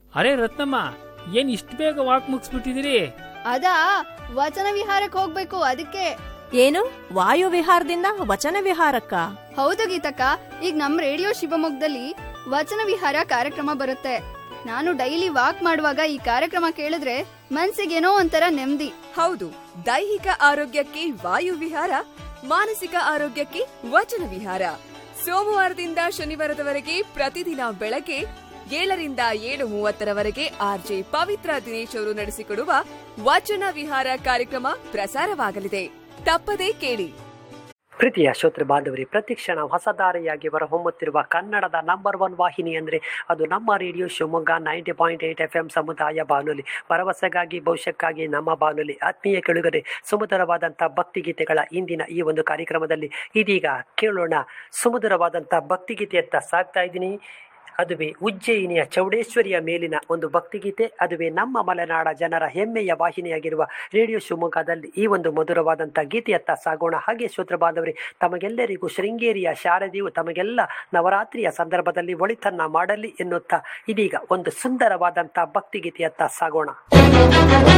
ಅರೆ ರತ್ನಮ್ಮ ಏನ್ ಇಷ್ಟು ಬೇಗ ವಾಕ್ ಮುಗಿಸ್ಬಿಟ್ಟಿದಿರಿ ಅದಾ ವಚನ ವಿಹಾರಕ್ಕೆ ಹೋಗ್ಬೇಕು ಅದಕ್ಕೆ ಏನು ವಾಯು ವಿಹಾರದಿಂದ ವಚನ ವಿಹಾರಕ್ಕ ಹೌದು ಗೀತಕ್ಕ ಈಗ ನಮ್ ರೇಡಿಯೋ ಶಿವಮೊಗ್ಗದಲ್ಲಿ ವಚನ ವಿಹಾರ ಕಾರ್ಯಕ್ರಮ ಬರುತ್ತೆ ನಾನು ಡೈಲಿ ವಾಕ್ ಮಾಡುವಾಗ ಈ ಕಾರ್ಯಕ್ರಮ ಕೇಳಿದ್ರೆ ಮನ್ಸಿಗೇನೋ ಒಂಥರ ನೆಮ್ಮದಿ ಹೌದು ದೈಹಿಕ ಆರೋಗ್ಯಕ್ಕೆ ವಾಯು ವಿಹಾರ ಮಾನಸಿಕ ಆರೋಗ್ಯಕ್ಕೆ ವಚನ ವಿಹಾರ ಸೋಮವಾರದಿಂದ ಶನಿವಾರದವರೆಗೆ ಪ್ರತಿದಿನ ಬೆಳಗ್ಗೆ ಏಳರಿಂದ ಏಳು ಮೂವತ್ತರವರೆಗೆ ಆರ್ಜೆ ಪವಿತ್ರ ದಿನೇಶ್ ಅವರು ನಡೆಸಿಕೊಡುವ ವಚನ ವಿಹಾರ ಕಾರ್ಯಕ್ರಮ ಪ್ರಸಾರವಾಗಲಿದೆ ತಪ್ಪದೇ ಕೇಳಿ ಪ್ರೀತಿಯ ಶ್ರೋತೃ ಬಾಂಧವರಿ ಪ್ರತಿಕ್ಷಣ ಹೊಸದಾರಿಯಾಗಿ ಹೊರಹೊಮ್ಮುತ್ತಿರುವ ಕನ್ನಡದ ನಂಬರ್ ಒನ್ ವಾಹಿನಿ ಅಂದರೆ ಅದು ನಮ್ಮ radio Shivamogga ninety point eight F M ಸಮುದಾಯ ಬಾನುಲಿ ಭರವಸೆಗಾಗಿ ಭವಿಷ್ಯಕ್ಕಾಗಿ ನಮ್ಮ ಬಾನುಲಿ ಆತ್ಮೀಯ ಕೆಳುಗರೆ ಸುಮಧುರವಾದಂಥ ಭಕ್ತಿಗೀತೆಗಳ ಇಂದಿನ ಈ ಒಂದು ಕಾರ್ಯಕ್ರಮದಲ್ಲಿ ಇದೀಗ ಕೇಳೋಣ ಸುಮಧುರವಾದಂಥ ಭಕ್ತಿಗೀತೆಯತ್ತ ಸಾಗ್ತಾ ಇದ್ದೀನಿ ಅದುವೇ ಉಜ್ಜಯಿನಿಯ ಚೌಡೇಶ್ವರಿಯ ಮೇಲಿನ ಒಂದು ಭಕ್ತಿಗೀತೆ ಅದುವೇ ನಮ್ಮ ಮಲೆನಾಡ ಜನರ ಹೆಮ್ಮೆಯ ವಾಹಿನಿಯಾಗಿರುವ ರೇಡಿಯೋ ಶಿವಮೊಗ್ಗದಲ್ಲಿ ಈ ಒಂದು ಮಧುರವಾದಂಥ ಗೀತೆಯತ್ತ ಸಾಗೋಣ ಹಾಗೆ ಶ್ರೋತ್ರ ಬಾಂಧವರೇ ತಮಗೆಲ್ಲರಿಗೂ ಶೃಂಗೇರಿಯ ಶಾರದೆಯು ತಮಗೆಲ್ಲ ನವರಾತ್ರಿಯ ಸಂದರ್ಭದಲ್ಲಿ ಒಳಿತನ್ನ ಮಾಡಲಿ ಎನ್ನುತ್ತಾ ಇದೀಗ ಒಂದು ಸುಂದರವಾದಂಥ ಭಕ್ತಿಗೀತೆಯತ್ತ ಸಾಗೋಣ